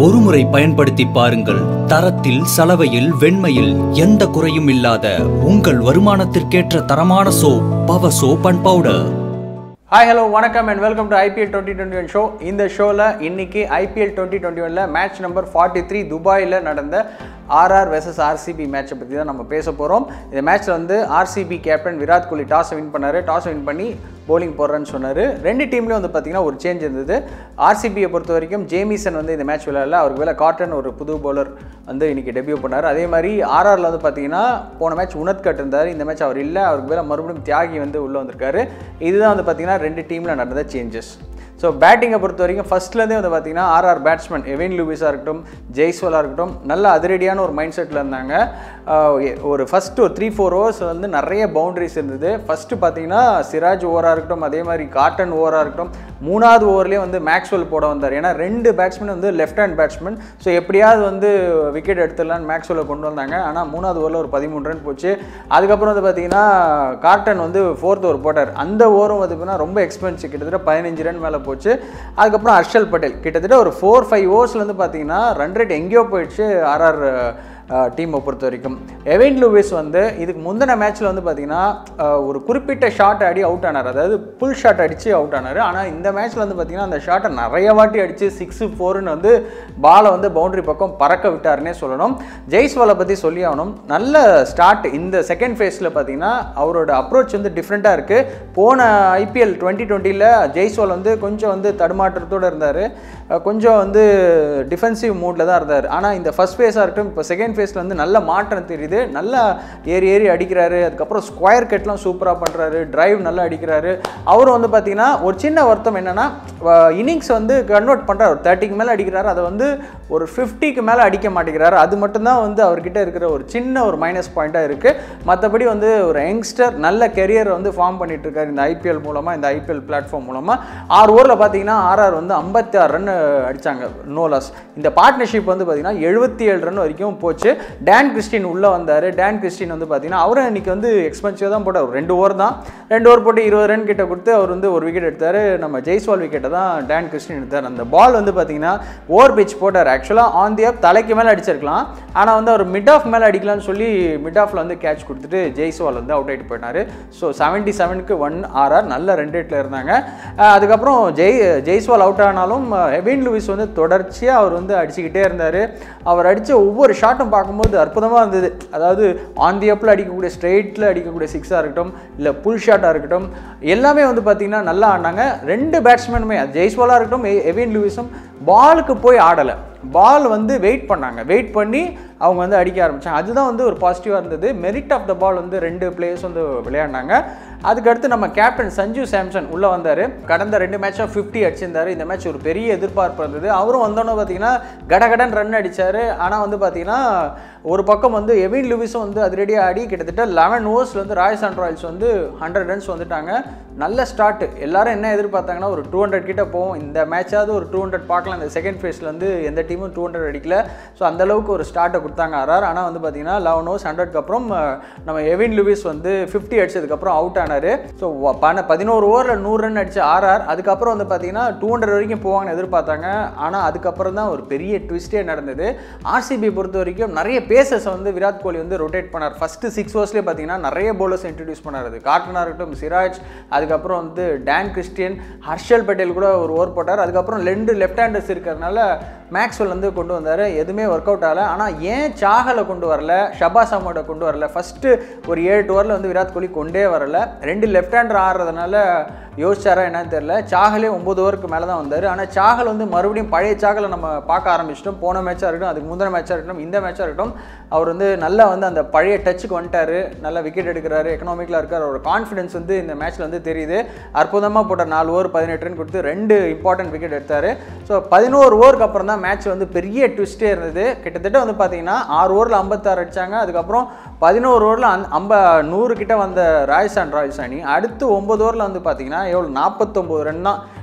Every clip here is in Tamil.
ஒருமுறை பயன்படுத்தி பாருங்கள் தரத்தில் சலவையில் வெண்மையில் எந்த குறையும் இல்லாத உங்கள் வருமானத்திற்கேற்ற தரமான soap power soap and powder hi hello வணக்கம் and welcome to IPL twenty twenty one show இந்த ஷோவில் இன்னைக்கு ஐபிஎல் டுவெண்ட்டி டுவெண்ட்டி ஒனில் மேட்ச் நம்பர் ஃபார்ட்டி த்ரீ துபாயில் நடந்த ஆர்ஆர் வெர்சஸ் ஆர்சிபி மேட்சை பற்றி தான் நம்ம பேச போகிறோம் இந்த மேட்ச்சில் வந்து ஆர்சிபி கேப்டன் விராட் கோலி டாஸை வின் பண்ணார் டாஸ் வின் பண்ணி bowling போடுறேன்னு சொன்னார் ரெண்டு டீம்லேயும் வந்து பார்த்தீங்கன்னா ஒரு சேஞ்ச் இருந்தது ஆர்சிபியை பொறுத்த வரைக்கும் ஜேமிசன் வந்து இந்த மேட்ச் விளையாடல அவருக்கு வேலை காட்டன் ஒரு புது bowler வந்து இன்னைக்கு டெபியூ பண்ணார் அதே மாதிரி ஆர்ஆரில் வந்து பார்த்தீங்கன்னா போன மேட்ச் உனத் கட் இருந்தார் இந்த மேட்ச் அவர் இல்லை அவருக்கு வேலை மறுபடியும் தியாகி வந்து உள்ளே வந்திருக்காரு இதுதான் வந்து பார்த்தீங்கன்னா ரெண்டு டீமில் நடந்த சேஞ்சஸ் ஸோ பேட்டிங்கை பொறுத்த வரைக்கும் ஃபஸ்ட்லேருந்தே வந்து பார்த்தீங்கன்னா ஆர்ஆர் பேட்ஸ்மேன் எவின் லூவிஸாக இருக்கட்டும் ஜெய்ஸ்வாலாக இருக்கட்டும் நல்ல அதிரடியான ஒரு மைண்ட் செட்டில் இருந்தாங்க ஆஹ் எ- ஒரு ஃபஸ்ட்டு ஒரு த்ரீ ஃபோர் ஓவர்ஸ் வந்து நிறைய பவுண்டரிஸ் இருந்தது ஃபஸ்ட்டு பார்த்தீங்கன்னா சிராஜ் ஓவராக இருக்கட்டும் அதே மாதிரி காட்டன் ஓவராக இருக்கட்டும் மூணாவது ஓவர்லேயே வந்து மேக்ஸ்வெல் போட வந்தார் ஏன்னா ரெண்டு பேட்ஸ்மேன் வந்து லெஃப்ட் ஹேண்ட் பேட்ஸ்மேன் ஸோ எப்படியாவது வந்து விக்கெட் எடுத்துடலான்னு மேக்ஸ்வெல்லை கொண்டு வந்தாங்க ஆனால் மூணாவது ஓவரில் ஒரு பதிமூணு ரன் போச்சு அதுக்கப்புறம் வந்து பார்த்தீங்கன்னா கார்டன் வந்து ஃபோர்த் ஓவர் போட்டார் அந்த ஓவரும் வந்து பார்த்தீங்கன்னா ரொம்ப எக்ஸ்பென்சிவ் கிட்டத்தட்ட பதினஞ்சு ரன் மேலே போச்சு அதுக்கப்புறம் ஹர்ஷல் பட்டேல் கிட்டத்தட்ட ஒரு ஃபோர் ஃபைவ் ஓவர்ஸ்லேருந்து பார்த்தீங்கன்னா ரன் ரேட் எங்கேயோ போயிடுச்சு ஆர்ஆர் டீமை பொறுத்த வரைக்கும் எவின் லூவிஸ் வந்து இதுக்கு முந்தின மேட்ச்சில் வந்து பார்த்தீங்கன்னா அஹ், ஒரு குறிப்பிட்ட ஷாட் அடி அவுட் ஆனார் அதாவது புல் ஷாட் அடித்து அவுட் ஆனார் ஆனால் இந்த மேட்ச்சில் வந்து பார்த்தீங்கன்னா அந்த ஷாட்டை நிறைய வாட்டி அடித்து சிக்ஸு ஃபோர்னு வந்து பாலை வந்து பவுண்டரி பக்கம் பறக்க விட்டாருன்னே சொல்லணும் ஜெய்ஸ்வாலை பற்றி சொல்லி ஆகணும் நல்ல ஸ்டார்ட் இந்த செகண்ட் ஃபேஸில் பார்த்தீங்கன்னா அவரோட அப்ரோச் வந்து டிஃப்ரெண்ட்டாக இருக்குது போன ஐபிஎல் டுவெண்ட்டி டுவெண்ட்டியில் ஜெய்ஸ்வால் வந்து கொஞ்சம் வந்து தடுமாற்றத்தோடு இருந்தார் கொஞ்சம் வந்து டிஃபென்சிவ் மூடில் தான் இருந்தார் ஆனால் இந்த ஃபர்ஸ்ட் ஃபேஸாக இருக்கட்டும் இப்போ செகண்ட் ஃபேஸில் வந்து நல்ல மாற்றம் தெரியுது நல்லா ஏறி ஏறி அடிக்கிறாரு அதுக்கப்புறம் ஸ்கொயர் கட்லாம் சூப்பராக பண்ணுறாரு டிரைவ் நல்லா அடிக்கிறாரு அவரும் வந்து பார்த்தீங்கன்னா ஒரு சின்ன வருத்தம் என்னென்னா இன்னிங்ஸ் வந்து கன்வெர்ட் பண்ணுறாரு ஒரு தேர்ட்டிக்கு மேலே அடிக்கிறாரு அதை வந்து ஒரு ஃபிஃப்டிக்கு மேலே அடிக்க மாட்டேங்கிறாரு அது மட்டும்தான் வந்து அவர்கிட்ட இருக்கிற ஒரு சின்ன ஒரு மைனஸ் பாயிண்ட்டாக இருக்குது மற்றபடி வந்து ஒரு யங்ஸ்டர் நல்ல கெரியரை வந்து ஃபார்ம் பண்ணிட்டு இருக்காரு இந்த ஐபிஎல் மூலமாக இந்த ஐபிஎல் பிளாட்ஃபார்ம் மூலமாக ஆறு ஓவரில் பார்த்தீங்கன்னா ஆர்ஆர் வந்து ஐம்பத்தி ஆறு ரன் அடித்தாங்க நோலாஸ் இந்த பார்ட்னர்ஷிப் வந்து பார்த்தீங்கன்னா எழுபத்தி ஏழு ரன் வரைக்கும் போச்சு டேன் கிறிஸ்டின் உள்ளே வந்தார் டேன் கிறிஸ்டின் வந்து பார்த்தீங்கன்னா அவரும் இன்னைக்கு வந்து எக்ஸ்பென்சிவ் தான் போட்டார் ஒரு ரெண்டு ஓவர் தான் ரெண்டு ஓவர் போட்டு இருபது ரன் கிட்ட கொடுத்து அவர் வந்து ஒரு விக்கெட் எடுத்தார் நம்ம ஜெய்ஸ்வால் விக்கெட்டை தான் டேன் கிறிஸ்டின் எடுத்தார் அந்த பால் வந்து பார்த்தீங்கன்னா ஓவர் பிச் போட்டார் ஆக்சுவலாக ஆன் தி அப் தலைக்கு மேலே அடிச்சிருக்கலாம் ஆனால் வந்து அவர் மிட் ஆஃப் மேலே அடிக்கலாம்னு சொல்லி மிட் ஆஃபில் வந்து கேட்ச் கொடுத்துட்டு ஜெய்ஸ்வால் வந்து அவுட் ஆகிட்டு போயிட்டார் ஸோ செவன்ட்டி செவனுக்கு ஒன் ஆர்ஆர் நல்ல ரெண்டு ரேட்டில் இருந்தாங்க அஹ் அதுக்கப்புறம் ஜெய் ஜெய்ஸ்வால் அவுட் ஆனாலும் ஹெவின் லூவிஸ் வந்து தொடர்ச்சியாக அவர் வந்து அடிச்சுக்கிட்டே இருந்தார் அவர் அடித்த ஒவ்வொரு ஷாட்டும் பார்க்கும்போது அற்புதமாக இருந்தது அதாவது ஆன் தி அப்பில் அடிக்கக்கூடிய ஸ்ட்ரெயிட்டில் அடிக்கக்கூடிய சிக்ஸாக இருக்கட்டும் இல்லை புல் ஷாட்டாக இருக்கட்டும் எல்லாமே வந்து பார்த்திங்கன்னா நல்லா ஆடினாங்க ரெண்டு பேட்ஸ்மேனுமே அது ஜெய்ஸ்வாலாக இருக்கட்டும் எ- எவின் லூவிஸும் பாலுக்கு போய் ஆடலை பால் வந்து வெயிட் பண்ணாங்க வெயிட் பண்ணி அவங்க வந்து அடிக்க ஆரம்பிச்சாங்க அதுதான் வந்து ஒரு பாசிட்டிவாக இருந்தது மெரிட் ஆஃப் த பால் வந்து ரெண்டு பிளேயர்ஸ் வந்து விளையாடினாங்க அதுக்கடுத்து நம்ம கேப்டன் சஞ்சு சாம்சன் உள்ளே வந்தார் கடந்த ரெண்டு மேட்சும் ஃபிஃப்டி அடிச்சிருந்தாரு இந்த மேட்ச் ஒரு பெரிய எதிர்பார்ப்பு இருந்தது அவரும் வந்தோன்னே பார்த்தீங்கன்னா கடகடன் ரன் அடிச்சார் ஆனால் வந்து பார்த்தீங்கன்னா ஒரு பக்கம் வந்து எவின் லூவிஸும் வந்து அதிரடியாக ஆடி கிட்டத்தட்ட லெவன் ஓவர்ஸில் வந்து ராயல்ஸ் ராயல்ஸ் வந்து ஹண்ட்ரட் ரன்ஸ் வந்துட்டாங்க நல்ல ஸ்டார்ட் எல்லாரும் என்ன எதிர்பார்த்தாங்கன்னா ஒரு டூ ஹண்ட்ரட் கிட்ட போகும் இந்த மேட்சாவது ஒரு டூ ஹண்ட்ரட் பார்க்கலாம் இந்த செகண்ட் ஃபேஸில் வந்து எந்த டீமும் டூ ஹண்ட்ரட் அடிக்கல ஸோ அந்த அளவுக்கு ஒரு ஸ்டார்ட்டை கொடுத்தாங்க ஆர்ஆர் ஆனால் வந்து பார்த்தீங்கன்னா லெவன் ஓவர்ஸ் ஹண்ட்ரட்க்கு அப்புறம் அஹ், நம்ம எவின் லூவிஸ் வந்து ஃபிஃப்டி அடிச்சதுக்கப்புறம் அவுட் ஆனார் ஸோ பன பதினோரு ஓவரில் நூறு ரன் அடிச்ச ஆர்ஆர் அதுக்கப்புறம் வந்து பார்த்தீங்கன்னா டூ ஹண்ட்ரட் வரைக்கும் போவாங்கன்னு எதிர்பார்த்தாங்க ஆனால் அதுக்கப்புறம் தான் ஒரு பெரிய ட்விஸ்டே நடந்தது ஆர்சிபி பொறுத்த வரைக்கும் நிறைய பேசஸ் வந்து விராட் கோலி வந்து ரொட்டேட் பண்ணார் ஃபஸ்ட்டு சிக்ஸ் ஓவர்ஸ்லேயே பார்த்தீங்கன்னா நிறைய bowlers இன்ட்ரடியூஸ் பண்ணார் அது கார்டனாக இருக்கட்டும் சிராஜ் அதுக்கப்புறம் வந்து டேன் கிறிஸ்டியன் ஹர்ஷல் பட்டேல் கூட ஒரு ஓவர் போட்டார் அதுக்கப்புறம் ரெண்டு லெஃப்ட் ஹேண்டர்ஸ் இருக்கிறதுனால மேக்ஸ்வெல் வந்து கொண்டு வந்தார் எதுவுமே ஒர்க் அவுட் ஆகலை ஆனால் ஏன் சாகலை கொண்டு வரல ஷபாஸ் அஹமோட கொண்டு வரல ஃபஸ்ட்டு ஒரு ஏழு எட்டு ஓவரில் வந்து விராட் கோலி கொண்டே வரல ரெண்டு லெஃப்ட் ஹேண்டர் ஆடுறதுனால யோசிச்சாரா என்னன்னு தெரியல சாகலே ஒம்பது ஓவருக்கு மேலே தான் வந்தார் ஆனால் சாகல் வந்து மறுபடியும் பழைய சாகலை நம்ம பார்க்க ஆரம்பிச்சிட்டோம் போன மேட்சாக இருக்கட்டும் அதுக்கு முந்தின மேட்சாக இருக்கட்டும் இந்த மேட்சாக இருக்கட்டும் அவர் வந்து நல்லா வந்து அந்த பழைய டச்சுக்கு வந்துட்டாரு நல்லா விக்கெட் எடுக்கிறாரு எக்கனாமிக்கலாக இருக்கார் அவரோட கான்ஃபிடன்ஸ் வந்து இந்த மேட்ச்சில் வந்து தெரியுது அற்புதமாக போட்ட நாலு ஓவர் பதினெட்டு ரன் கொடுத்து ரெண்டு இம்பார்ட்டன்ட் விக்கெட் எடுத்தார் ஸோ பதினோரு ஓவருக்கு அப்புறம் தான் மேட்ச் வந்து பெரிய ட்விஸ்டே இருந்தது கிட்டத்தட்ட வந்து பார்த்தீங்கன்னா ஆறு ஓவரில் ஐம்பத்தாறு அடிச்சாங்க அதுக்கப்புறம் பதினோரு ஓவரில் அந் ஐம்ப நூறு கிட்ட வந்த ராயல்ஸ் அண்ட் ராயல்ஸ் அணி அடுத்து ஒம்பது ஓவரில் வந்து பார்த்தீங்கன்னா எவ்வளோ நாற்பத்தொம்போது ரன் தான்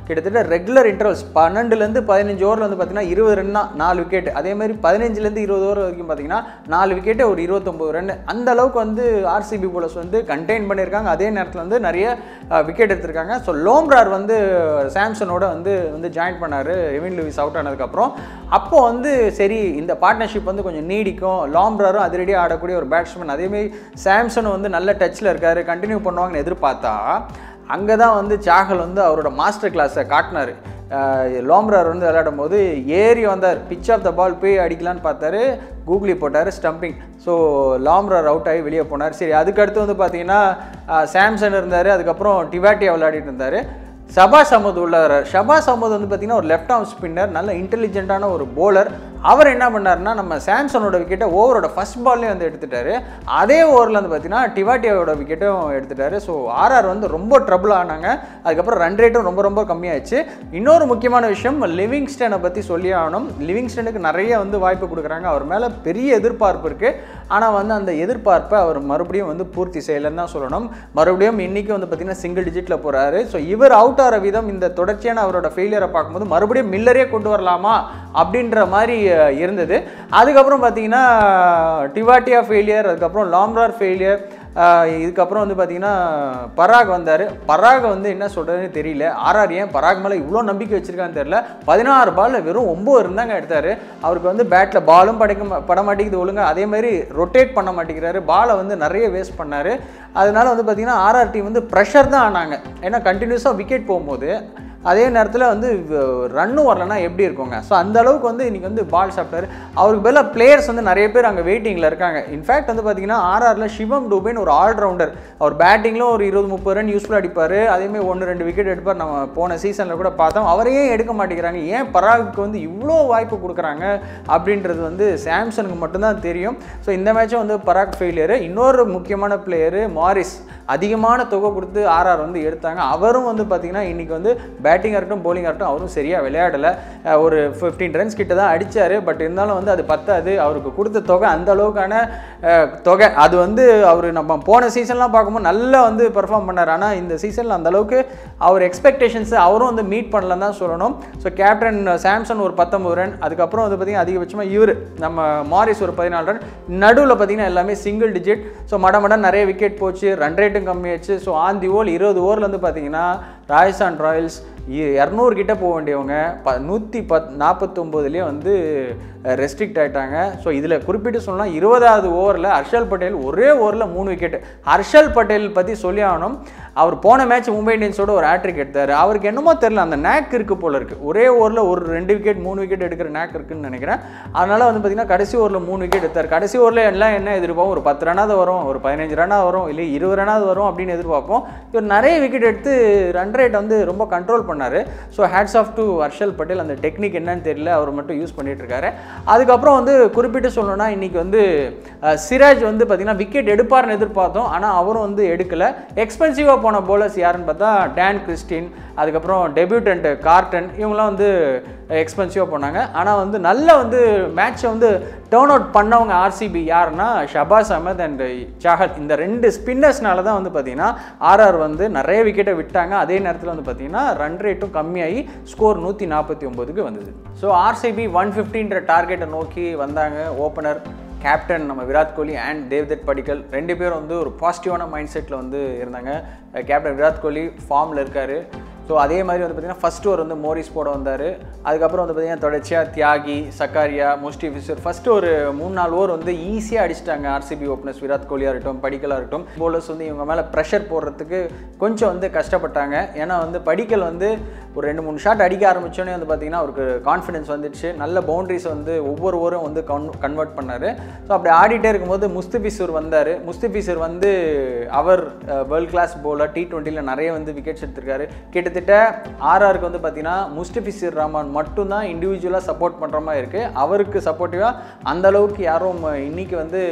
கிட்டத்தட்ட ரெகுலர் இன்டர்வல்ஸ் பன்னெண்டுலேருந்து பதினஞ்சு ஓவரில் வந்து பார்த்தீங்கன்னா இருபது ரன் தான் நாலு விக்கெட் அதே மாதிரி பதினஞ்சுலேருந்து இருபது ஓவர் வரைக்கும் பார்த்தீங்கன்னா நாலு விக்கெட்டு ஒரு இருபத்தொம்பது ரன் அந்த அளவுக்கு வந்து ஆர்சிபி போலர்ஸ் வந்து கண்டெயின் பண்ணியிருக்காங்க அதே நேரத்தில் வந்து நிறைய விக்கெட் எடுத்திருக்காங்க ஸோ லோம்ரார் வந்து சாம்சனோட வந்து வந்து ஜாயின் பண்ணார் எவின் லூவிஸ் அவுட் ஆனதுக்கப்புறம் அப்போ வந்து சரி இந்த பார்ட்னர்ஷிப் வந்து கொஞ்சம் நீடிக்கும் லாம்ராரும் அதிரடியாக ஆடக்கூடிய ஒரு பேட்ஸ்மேன் அதேமாரி சாம்சனும் வந்து நல்ல டச்சில் இருக்காரு கண்டினியூ பண்ணுவாங்கன்னு எதிர்பார்த்தா அங்கே தான் வந்து சாகல் வந்து அவரோட மாஸ்டர் கிளாஸை காட்டினார் லோம்ரார் வந்து விளையாடும் போது ஏறி வந்தார் பிச் ஆஃப் த பால் போய் அடிக்கலான்னு பார்த்தாரு கூகுளி போட்டார் ஸ்டம்பிங் ஸோ லாம்ரார் அவுட் ஆகி வெளியே போனார் சரி அதுக்கடுத்து வந்து பார்த்தீங்கன்னா சாம்சன் இருந்தார் அதுக்கப்புறம் டிவாட்டியா விளையாடிட்டு இருந்தார் ஷபாஸ் அஹமது உள்ளார் ஷபாஸ் அஹமது வந்து பார்த்தீங்கன்னா ஒரு லெஃப்ட் ஆர்ம் ஸ்பின்னர் நல்ல இன்டெலிஜென்ட்டான ஒரு போலர் அவர் என்ன பண்ணாருன்னா நம்ம சாம்சனோட விக்கெட்டை ஓவரோட ஃபர்ஸ்ட் பால்லே வந்து எடுத்துட்டாரு அதே ஓவரில் வந்து பார்த்தீங்கன்னா டிவாட்டியாவோட விக்கெட்டும் எடுத்துட்டாரு ஸோ ஆர்ஆர் வந்து ரொம்ப ட்ரபிள் ஆனாங்க அதுக்கப்புறம் ரன் ரேட்டும் ரொம்ப ரொம்ப கம்மியாயிடுச்சு இன்னொரு முக்கியமான விஷயம் லிவிங்ஸ்டனை பற்றி சொல்லி ஆகணும் லிவிங்ஸ்டனுக்கு நிறைய வந்து வாய்ப்பு கொடுக்குறாங்க அவர் மேலே பெரிய எதிர்பார்ப்பு இருக்குது ஆனால் வந்து அந்த எதிர்பார்ப்பை அவர் மறுபடியும் வந்து பூர்த்தி செய்யலைன்னு தான் சொல்லணும் மறுபடியும் இன்றைக்கி வந்து பார்த்தீங்கன்னா சிங்கிள் டிஜிட்டில் போகிறாரு ஸோ இவர் அவுட் ஆகிற விதம் இந்த தொடர்ச்சியான அவரோட ஃபெயிலியரை பார்க்கும்போது மறுபடியும் மில்லரே கொண்டு வரலாமா அப்படின்ற மாதிரி அஹ், இருந்தது அதுக்கப்புறம் பார்த்தீங்கன்னா டிவாட்டியா ஃபெயிலியர் அதுக்கப்புறம் லாம்ரார் ஃபெயிலியர் இதுக்கப்புறம் வந்து பார்த்தீங்கன்னா பராக் வந்தார் பராக் வந்து என்ன சொல்கிறதுன்னு தெரியல ஆர்ஆர் ஏன் பராக் மேலே இவ்வளோ நம்பிக்கை வச்சிருக்கான்னு தெரியல பதினாறு பாலில் வெறும் ஒம்பது இருந்தாங்க எடுத்தார் அவருக்கு வந்து பேட்டில் பாலும் படைக்க மா- பட மாட்டேங்குது ஒழுங்கா அதே மாதிரி ரொட்டேட் பண்ண மாட்டேங்கிறாரு பாலை வந்து நிறைய வேஸ்ட் பண்ணார் அதனால வந்து பார்த்தீங்கன்னா ஆர்ஆர் டீம் வந்து ப்ரெஷர் தான் ஆனாங்க ஏன்னா கண்டினியூஸாக விக்கெட் போகும்போது அதே நேரத்தில் வந்து ரன்னும் வரலன்னா எப்படி இருக்குங்க ஸோ அந்த அளவுக்கு வந்து இன்றைக்கி வந்து பால் சாப்பிட்டாரு அவருக்கு பதிலாக பிளேயர்ஸ் வந்து நிறைய பேர் அங்கே வெயிட்டிங்கில் இருக்காங்க இன்ஃபேக்ட் வந்து பார்த்தீங்கன்னா ஆர்ஆரில் சிவம் டூபேன்னு ஒரு ஆல்ரவுண்டர் அவர் பேட்டிங்லும் ஒரு இருபது முப்பது ரன் யூஸ்ஃபுல்லாக அடிப்பார் அதேமாதிரி ஒன்று ரெண்டு விக்கெட் எடுப்பார் நம்ம போன சீசனில் கூட பார்த்தோம் அவரையே எடுக்க மாட்டேங்கிறாங்க ஏன் பராகுக்கு வந்து இவ்வளோ வாய்ப்பு கொடுக்குறாங்க அப்படின்றது வந்து சாம்சனுக்கு மட்டும்தான் தெரியும் ஸோ இந்த மேட்சும் வந்து பராக் ஃபெயிலியரு இன்னொரு முக்கியமான பிளேயரு மாரிஸ் அதிகமான தொகை கொடுத்து ஆர்ஆர் வந்து எடுத்தாங்க அவரும் வந்து பார்த்தீங்கன்னா இன்றைக்கி வந்து பேட்டிங்காக இருக்கட்டும் bowling இருக்கட்டும் அவரும் சரியாக விளையாடலை அஹ் ஒரு ஃபிஃப்டீன் ரன்ஸ் கிட்ட தான் அடித்தார் பட் இருந்தாலும் வந்து அது பத்தாது அவருக்கு கொடுத்த தொகை அந்த அளவுக்கான அஹ், தொகை அது வந்து அவர் நம்ம போன சீசன்லாம் பார்க்கும்போது நல்லா வந்து பெர்ஃபார்ம் பண்ணார் ஆனால் இந்த சீசனில் அந்த அளவுக்கு அவர் எக்ஸ்பெக்டேஷன்ஸ் அவரும் வந்து மீட் பண்ணலன்னு தான் சொல்லணும் ஸோ கேப்டன் சாம்சன் ஒரு பத்தொம்பது ரன் அதுக்கப்புறம் வந்து பார்த்தீங்கன்னா அதிகபட்சமாக இவர் நம்ம மாரிஸ் ஒரு பதினாலு ரன் நடுவில் பார்த்தீங்கன்னா எல்லாமே சிங்கிள் டிஜிட் ஸோ மட மட நிறைய விக்கெட் போச்சு ரன் ரேட்டும் கம்மியாச்சு ஸோ ஆன் தி ஓல் இருபது ஓவரில் வந்து பார்த்தீங்கன்னா ராஜஸ்தான் ராயல்ஸ் இரநூறு கிட்ட போக வேண்டியவங்க ப நூற்றி பத் நாற்பத்தொம்போதுலேயே வந்து ரெஸ்ட்ரிக்ட் ஆயிட்டாங்க ஸோ இதில் குறிப்பிட்டு சொல்லலாம் இருபதாவது ஓவரில் ஹர்ஷல் பட்டேல் ஒரே ஓவரில் மூணு விக்கெட் ஹர்ஷல் பட்டேல் பற்றி சொல்லி ஆகணும் அவர் போன மேட்ச் மும்பை இந்தியன்ஸோட ஒரு ஹேட்ரிக் எடுத்தார் அவருக்கு என்னமோ தெரில அந்த நேக் இருக்குது போல இருக்குது ஒரே ஓவரில் ஒரு ரெண்டு விக்கெட் மூணு விக்கெட் எடுக்கிற நேக் இருக்குன்னு நினைக்கிறேன் அதனால் வந்து பார்த்திங்கன்னா கடைசி ஓவரில் மூணு விக்கெட் எடுத்தார் கடைசி ஓவரில் எல்லாம் என்ன எதிர்பார்ப்போம் ஒரு பத்து ரனாவது வரும் ஒரு பதினஞ்சு ரனாவது வரும் இல்லை இருபது ரனாவது வரும் அப்படின்னு எதிர்பார்ப்போம் இவர் நிறைய விக்கெட் எடுத்து ரன் ரேட் வந்து ரொம்ப கண்ட்ரோல் பண்ணார் so hats off to Harshal Patel அந்த டெக்னிக் என்னன்னு தெரியல அவர் மட்டும் யூஸ் பண்ணிட்டு இருக்காரு அதுக்கப்புறம் வந்து குறிப்பிட்டு சொல்லணும்னா இன்னைக்கு வந்து அஹ், சிராஜ் வந்து பார்த்தீங்கன்னா விக்கெட் எடுப்பார்னு எதிர்பார்த்தோம் ஆனால் அவரும் வந்து எடுக்கல எக்ஸ்பென்சிவாக போன bowlers யாருன்னு பார்த்தா டேன் கிறிஸ்டின் அதுக்கப்புறம் டெபியூட்டன்ட் கார்டன் இவங்களாம் வந்து எக்ஸ்பென்சிவாக போனாங்க ஆனால் வந்து நல்ல வந்து மேட்சை வந்து டேர்ன் அவுட் பண்ணவங்க ஆர்சிபி யாருன்னா ஷபாஸ் அஹமத் அண்ட் சாஹத் இந்த ரெண்டு ஸ்பின்னர்ஸ்னால தான் வந்து பார்த்தீங்கன்னா ஆர்ஆர் வந்து நிறைய விக்கெட்டை விட்டாங்க அதே நேரத்தில் வந்து பார்த்தீங்கன்னா ரன் ரேட்டும் கம்மியாகி ஸ்கோர் நூற்றி நாற்பத்தி ஒம்போதுக்கு வந்தது ஸோ ஆர்சிபி ஒன் ஃபிஃப்டின்ற டார்கெட்டை நோக்கி வந்தாங்க ஓப்பனர் கேப்டன் நம்ம விராட் கோலி அண்ட் தேவ்தத் படிக்கல் ரெண்டு பேரும் வந்து ஒரு பாசிட்டிவான மைண்ட் செட்டில் வந்து இருந்தாங்க கேப்டன் விராட் கோலி ஃபார்மில் இருக்கார் ஸோ அதே மாதிரி வந்து பார்த்தீங்கன்னா ஃபர்ஸ்ட் ஓவர் வந்து மோரிஸ் போட வந்தார் அதுக்கப்புறம் வந்து பார்த்தீங்கன்னா தொடர்ச்சியாக தியாகி சக்காரியா முஸ்டி ஃபிஷர் ஃபர்ஸ்ட் ஒரு மூணு நாலு ஓவர் வந்து ஈஸியாக அடிச்சிட்டாங்க ஆர்சிபி ஓப்பனர்ஸ் விராட் கோலியாக இருக்கட்டும் படிக்கலாக இருக்கட்டும் போலர்ஸ் வந்து இவங்க மேலே ப்ரெஷர் போடுறதுக்கு கொஞ்சம் வந்து கஷ்டப்பட்டாங்க ஏன்னா வந்து படிக்கல் வந்து ஒரு ரெண்டு மூணு ஷாட் அடிக்க ஆரம்பிச்சோன்னே வந்து பார்த்தீங்கன்னா அவருக்கு கான்ஃபிடன்ஸ் வந்துடுச்சு நல்ல பவுண்டரிஸ் வந்து ஒவ்வொரு ஓவரும் வந்து கன் கன்வெர்ட் பண்ணார் ஸோ அப்படி ஆடிட்டே இருக்கும்போது முஸ்திபிசூர் வந்தார் முஸ்திபிசூர் வந்து அவர் வேர்ல்ட் கிளாஸ் போலர் டி டுவெண்ட்டியில் நிறைய வந்து விக்கெட்ஸ் எடுத்திருக்காரு கிட்டத்தட்ட ஆர்ஆருக்கு வந்து பார்த்தீங்கன்னா முஸ்டிபிசிர் ரஹ்மான் மட்டும்தான் இண்டிவிஜுவலாக சப்போர்ட் பண்ணுற மாதிரி இருக்குது அவருக்கு சப்போர்ட்டிவாக அந்த அளவுக்கு யாரும் இன்னைக்கு வந்து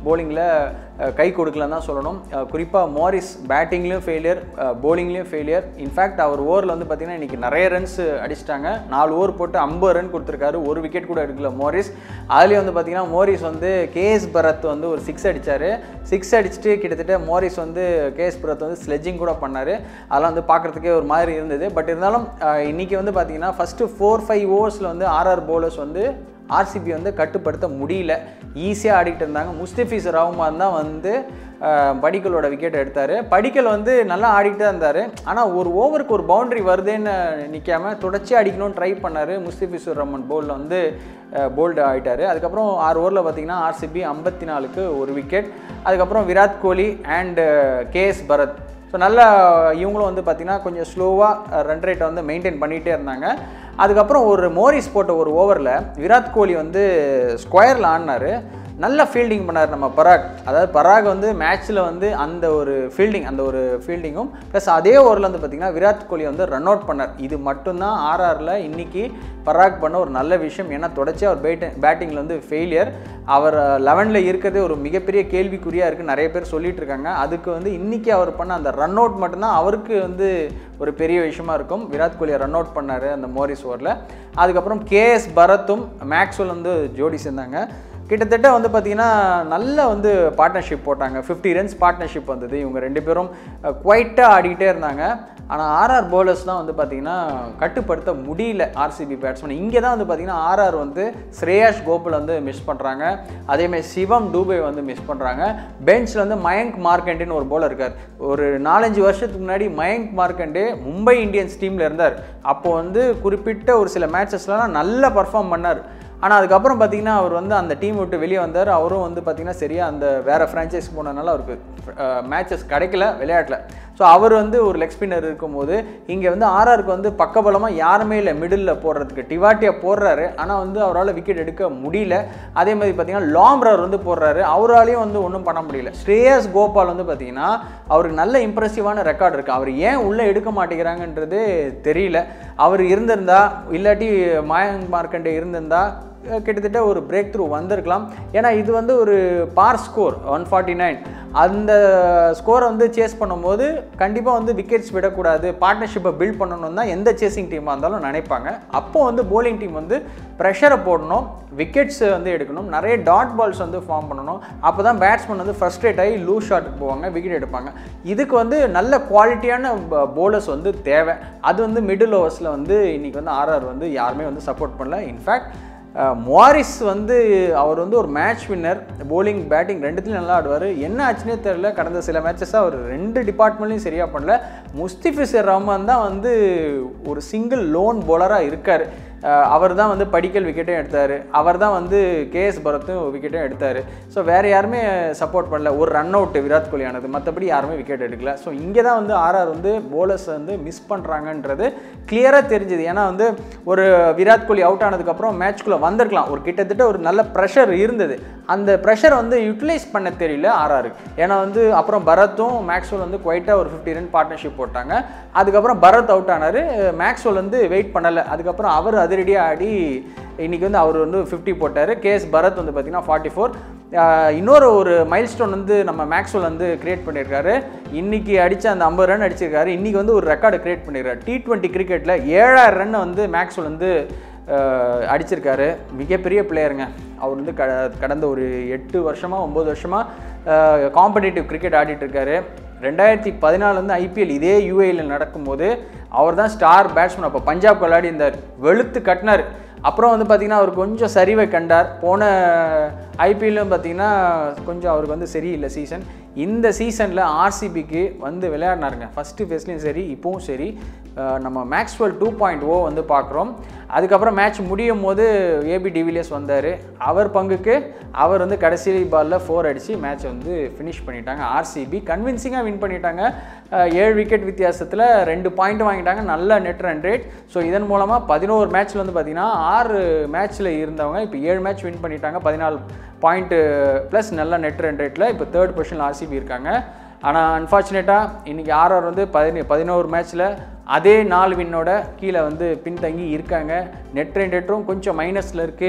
போலிங்கில் கை கொடுக்கலன்னு தான் சொல்லணும் குறிப்பாக மாரிஸ் பேட்டிங்லேயும் ஃபெயிலியர் போலிங்லேயும் ஃபெயிலியர் இன்ஃபேக்ட் அவர் ஓவரில் வந்து பார்த்தீங்கன்னா இன்றைக்கி நிறைய ரன்ஸ் அடிச்சிட்டாங்க நாலு ஓவர் போட்டு ஐம்பது ரன் கொடுத்துருக்காரு ஒரு விக்கெட் கூட எடுக்கல மோரிஸ் அதுலேயும் வந்து பார்த்தீங்கன்னா மோரிஸ் வந்து கேஎஸ் பரத் வந்து ஒரு சிக்ஸ் அடித்தார் சிக்ஸ் அடிச்சுட்டு கிட்டத்தட்ட மோரிஸ் வந்து கேஎஸ் பரத் வந்து ஸ்லெட்ஜிங் கூட பண்ணார் அதெல்லாம் வந்து பார்க்குறதுக்கே ஒரு மாதிரி இருந்தது பட் இருந்தாலும் அஹ், இன்னைக்கு வந்து பார்த்தீங்கன்னா ஃபஸ்ட்டு ஃபோர் ஃபைவ் ஓவர்ஸில் வந்து ஆர்ஆர் bowlers வந்து ஆர்சிபி வந்து கட்டுப்படுத்த முடியல ஈஸியாக ஆடிட்டு இருந்தாங்க முஸ்தபிஸ் ரஹ்மான் தான் வந்து அஹ், படிக்கலோட விக்கெட் எடுத்தார் படிக்கல் வந்து நல்லா ஆடிட்டு தான் இருந்தார் ஆனால் ஒரு ஓவருக்கு ஒரு பவுண்டரி வருதுன்னு நிற்காம தொடர்ச்சியாக அடிக்கணும்னு ட்ரை பண்ணார் முஸ்தபிசுர் ரஹ்மான் போலில் வந்து போல்டு ஆகிட்டார் அதுக்கப்புறம் ஆறு ஓவரில் பார்த்தீங்கன்னா ஆர்சிபி ஐம்பத்தி நாலுக்கு ஒரு விக்கெட் அதுக்கப்புறம் Virat Kohli and KS Bharat so நல்லா இவங்களும் வந்து பார்த்திங்கன்னா கொஞ்சம் ஸ்லோவாக ரன் ரேட்டை வந்து மெயின்டைன் பண்ணிகிட்டே இருந்தாங்க அதுக்கப்புறம் ஒரு மோரிஸ் போட்ட ஒரு ஓவரில் விராட் கோலி வந்து ஸ்கொயரில் ஆடினார் நல்ல ஃபீல்டிங் பண்ணார் நம்ம பராக் அதாவது பராக் வந்து மேட்ச்சில் வந்து அந்த ஒரு ஃபீல்டிங் அந்த ஒரு ஃபீல்டிங்கும் ப்ளஸ் அதே ஓவரில் வந்து பார்த்திங்கன்னா விராட் கோலி வந்து ரன் அவுட் பண்ணார் இது மட்டும்தான் ஆர்ஆரில் இன்னைக்கு பராக் பண்ண ஒரு நல்ல விஷயம் ஏன்னா தொடர்ச்சியாக அவர் பேட்டிங் பேட்டிங்கில் வந்து ஃபெயிலியர் அவர் லெவனில் இருக்கிறதே ஒரு மிகப்பெரிய கேள்விக்குறியாக இருக்குது நிறைய பேர் சொல்லிட்டு இருக்காங்க அதுக்கு வந்து இன்னைக்கு அவர் பண்ண அந்த ரன் அவுட் மட்டும்தான் அவருக்கு வந்து ஒரு பெரிய விஷயமா இருக்கும் விராட் கோலியை ரன் அவுட் பண்ணார் அந்த மோரிஸ் ஓவரில் அதுக்கப்புறம் கேஎஸ் பரத்தும் மேக்ஸ்வெல் வந்து ஜோடி சேர்ந்தாங்க கிட்டத்தட்ட வந்து பார்த்திங்கன்னா நல்ல வந்து பார்ட்னர்ஷிப் போட்டாங்க ஃபிஃப்டி ரன்ஸ் பார்ட்னர்ஷிப் வந்தது இவங்க ரெண்டு பேரும் குவைட்டாக ஆடிக்கிட்டே இருந்தாங்க ஆனால் ஆர்ஆர் bowlers தான் வந்து பார்த்திங்கன்னா கட்டுப்படுத்த முடியல ஆர்சிபி பேட்ஸ்மேன் இங்கே தான் வந்து பார்த்திங்கன்னா ஆர்ஆர் வந்து ஸ்ரேயாஷ் கோகுல் வந்து மிஸ் பண்ணுறாங்க அதேமாதிரி சிவம் டூபே வந்து மிஸ் பண்ணுறாங்க பெஞ்சில் வந்து மயங்க் மார்க்கண்டேன்னு ஒரு bowler இருக்கார் ஒரு நாலஞ்சு வருஷத்துக்கு முன்னாடி மயங்க் மார்க்கண்டே மும்பை இந்தியன்ஸ் டீமில் இருந்தார் அப்போ வந்து குறிப்பிட்ட ஒரு சில மேட்சஸ்லாம் நல்லா பர்ஃபார்ம் பண்ணார் ஆனால் அதுக்கப்புறம் பார்த்தீங்கன்னா அவர் வந்து அந்த டீம் விட்டு வெளியே வந்தார் அவரும் வந்து பார்த்தீங்கன்னா சரியாக அந்த வேறு ஃப்ரான்ச்சைஸ் போனதுனால அவருக்கு மேட்சஸ் கிடைக்கல விளையாட்டில் ஸோ அவர் வந்து ஒரு லெக் ஸ்பின்னர் இருக்கும்போது இங்கே வந்து ஆர்ஆருக்கு வந்து பக்கபலமாக யாருமே இல்லை மிடில் போடுறதுக்கு டிவாட்டியா போடுறாரு ஆனால் வந்து அவரால் விக்கெட் எடுக்க முடியல அதே மாதிரி பார்த்தீங்கன்னா லாம்ரர் வந்து போடுறாரு அவராலையும் வந்து ஒன்றும் பண்ண முடியல ஸ்ரேயஸ் கோபால் வந்து பார்த்தீங்கன்னா அவருக்கு நல்ல இம்ப்ரெசிவான ரெக்கார்டு இருக்குது அவர் ஏன் உள்ளே எடுக்க மாட்டேங்கிறாங்கன்றது தெரியல அவர் இருந்திருந்தா இல்லாட்டி மாயங்க் மார்க்கண்டே இருந்திருந்தா அஹ் கிட்டத்தட்ட ஒரு பிரேக் த்ரூ வந்திருக்கலாம் ஏன்னா இது வந்து ஒரு par score one forty nine அந்த ஸ்கோரை வந்து சேஸ் பண்ணும்போது கண்டிப்பாக வந்து விக்கெட்ஸ் விடக்கூடாது பார்ட்னர்ஷிப்பை பில்ட் பண்ணணும் தான் எந்த சேசிங் டீமாக இருந்தாலும் நினைப்பாங்க அப்போ வந்து போலிங் டீம் வந்து ப்ரெஷரை போடணும் விக்கெட்ஸ் வந்து எடுக்கணும் நிறைய டாட் பால்ஸ் வந்து ஃபார்ம் பண்ணணும் அப்போ தான் பேட்ஸ்மேன் வந்து ஃப்ரஸ்ட்ரேட் ஆகி லூஸ் ஷாட்டுக்கு போவாங்க விக்கெட் எடுப்பாங்க இதுக்கு வந்து நல்ல குவாலிட்டியான போலர்ஸ் வந்து தேவை அது வந்து மிடில் ஓவர்ஸில் வந்து இன்றைக்கி வந்து ஆர்ஆர் வந்து யாருமே வந்து சப்போர்ட் பண்ணல இன்ஃபேக்ட் மாரிஸ் வந்து அவர் வந்து ஒரு மேட்ச் வின்னர் bowling பேட்டிங் ரெண்டுத்துலையும் நல்லா ஆடுவார் என்ன ஆச்சுன்னே தெரில கடந்த சில மேட்சஸாக அவர் ரெண்டு டிபார்ட்மெண்ட்லையும் சரியாக பண்ணல முஸ்திஃபிசர் ரஹ்மான் தான் வந்து ஒரு சிங்கிள் லோன் bowler-ஆ இருக்கார் அவர் தான் வந்து படிக்கல் விக்கெட்டும் எடுத்தார் அவர் தான் வந்து கேஎஸ் பரத்தும் விக்கெட்டும் எடுத்தார் ஸோ வேறு யாருமே சப்போர்ட் பண்ணல ஒரு ரன் அவுட் விராட் கோலி ஆனது மற்றபடி யாருமே விக்கெட் எடுக்கல ஸோ இங்கே தான் வந்து ஆர்ஆர் வந்து போலர்ஸ் வந்து மிஸ் பண்ணுறாங்கன்றது கிளியராக தெரிஞ்சுது ஏன்னா வந்து ஒரு விராட் கோலி அவுட் ஆனதுக்கப்புறம் மேட்ச்குள்ளே வந்திருக்கலாம் ஒரு கிட்டத்தட்ட ஒரு நல்ல ப்ரெஷர் இருந்தது அந்த ப்ரெஷர் வந்து யூட்டிலைஸ் பண்ண தெரியல ஆர்ஆருக்கு ஏன்னா வந்து அப்புறம் பரத்தும் மேக்ஸ்வெல் வந்து குவைட்டாக ஒரு ஃபிஃப்டி ரன் பார்ட்னர்ஷிப் போட்டாங்க அதுக்கப்புறம் பரத் அவுட் ஆனார் மேக்ஸ்வெல் வந்து வெயிட் பண்ணலை அதுக்கப்புறம் அவர் அதிரடியாக ஆடி இன்றைக்கி வந்து அவர் வந்து ஃபிஃப்டி போட்டார் கேஎஸ் பரத் வந்து பார்த்தீங்கன்னா ஃபார்ட்டி ஃபோர் இன்னொரு ஒரு மைல்ஸ்டோன் வந்து நம்ம மேக்ஸ்வெல் வந்து கிரியேட் பண்ணியிருக்காரு இன்னைக்கு அடித்த அந்த ஐம்பது ரன் அடிச்சிருக்காரு இன்றைக்கி வந்து ஒரு ரெக்கார்டு கிரியேட் பண்ணியிருக்காரு டி டுவெண்ட்டி கிரிக்கெட்டில் ஏழாயிரம் ரன் வந்து மேக்ஸ்வெல் வந்து அஹ், அடிச்சிருக்காரு மிகப்பெரிய பிளேயருங்க அவர் வந்து க கடந்த ஒரு எட்டு வருஷமாக ஒம்பது வருஷமாக காம்படிட்டிவ் கிரிக்கெட் ஆடிட்டு இருக்காரு ரெண்டாயிரத்தி பதினாலு வந்து ஐபிஎல் இதே யூஏயில் நடக்கும்போது அவர் தான் ஸ்டார் பேட்ஸ்மேன் அப்போ பஞ்சாப் விளையாடி இருந்தார் வெளுத்து கட்டினார் அப்புறம் வந்து பார்த்திங்கன்னா அவர் கொஞ்சம் சரிவை கண்டார் போன ஐபிஎல்லும் பார்த்தீங்கன்னா கொஞ்சம் அவருக்கு வந்து சரியில்லை சீசன் இந்த சீசனில் ஆர்சிபிக்கு வந்து விளையாடினாருங்க ஃபஸ்ட்டு ஃபேஸ்லேயும் சரி இப்போவும் சரி அஹ் நம்ம மேக்ஸ்வெல் டூ பாயிண்ட் ஓ வந்து பார்க்குறோம் அதுக்கப்புறம் மேட்ச் முடியும் போது ஏபி டிவிலியர்ஸ் வந்தார் அவர் பங்குக்கு அவர் வந்து கடைசி பாலில் ஃபோர் அடித்து மேட்ச் வந்து ஃபினிஷ் பண்ணிட்டாங்க ஆர்சிபி கன்வின்சிங்காக வின் பண்ணிட்டாங்க அஹ் ஏழு விக்கெட் வித்தியாசத்தில் ரெண்டு பாயிண்ட் வாங்கிட்டாங்க நல்ல நெட் ரன் ரேட் ஸோ இதன் மூலமாக பதினோரு மேட்ச்சில் வந்து பார்த்திங்கன்னா ஆறு மேட்ச்சில் இருந்தவங்க இப்போ ஏழு மேட்ச் வின் பண்ணிட்டாங்க பதினாலு பாயிண்ட்டு ப்ளஸ் நல்ல நெட் ரன் ரேட்டில் இப்போ தேர்ட் பொசிஷனில் ஆர்சிபி இருக்காங்க ஆனால் அன்ஃபார்ச்சுனேட்டாக இன்றைக்கி ஆர்ஆர் வந்து பதினே பதினோரு மேட்ச்சில் அதே நாலு வின்னோட கீழே வந்து பின்தங்கி இருக்காங்க நெட் ரன் ரேட்டும் கொஞ்சம் மைனஸில் இருக்குது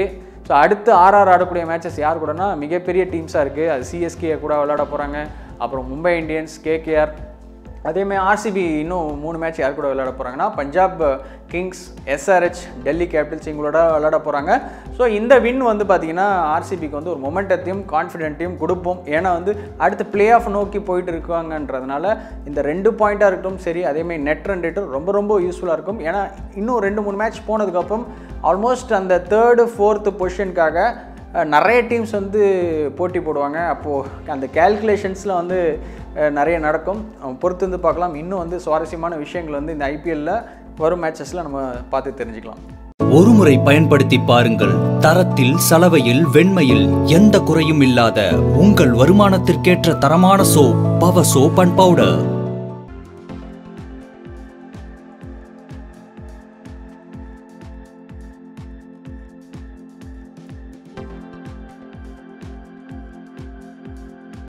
ஸோ அடுத்து ஆர்ஆர் ஆடக்கூடிய மேட்சஸ் யார் கூடனா மிகப்பெரிய டீம்ஸாக இருக்குது அது சிஎஸ்கே கூட விளையாட போகிறாங்க அப்புறம் மும்பை இந்தியன்ஸ் கேகேஆர் அதேமாதிரி ஆர்சிபி இன்னும் மூணு மேட்ச் யார் கூட விளையாட போகிறாங்கன்னா Punjab Kings SRH Delhi Capitals இவங்களோட விளையாட போகிறாங்க ஸோ இந்த வின் வந்து பார்த்தீங்கன்னா ஆர்சிபிக்கு வந்து ஒரு மொமெண்டத்தையும் கான்ஃபிடென்ட்டையும் கொடுப்போம் ஏன்னா வந்து அடுத்து பிளே ஆஃப் நோக்கி போயிட்டு இருக்காங்கன்றதுனால இந்த ரெண்டு பாயிண்ட்டாக இருக்கட்டும் சரி அதேமாதிரி நெட் ரன் ரேட்டும் ரொம்ப ரொம்ப யூஸ்ஃபுல்லாக இருக்கும் ஏன்னா இன்னும் ரெண்டு மூணு மேட்ச் போனதுக்கப்புறம் ஆல்மோஸ்ட் அந்த தேர்டு ஃபோர்த்து பொசிஷனுக்காக நிறைய டீம்ஸ் வந்து போட்டி போடுவாங்க அப்போது அந்த கேல்குலேஷன்ஸில் வந்து அஹ், நிறைய நடக்கும் பொறுத்து வந்து பார்க்கலாம் இன்னும் வந்து சுவாரஸ்யமான விஷயங்கள் வந்து இந்த ஐபிஎல்ல வரும் மேட்சஸில் நம்ம பார்த்து தெரிஞ்சுக்கலாம் ஒருமுறை பயன்படுத்தி பாருங்கள் தரத்தில் சலவையில் வெண்மையில் எந்த குறையும் இல்லாத உங்கள் வருமானத்திற்கேற்ற தரமான soap power soap and powder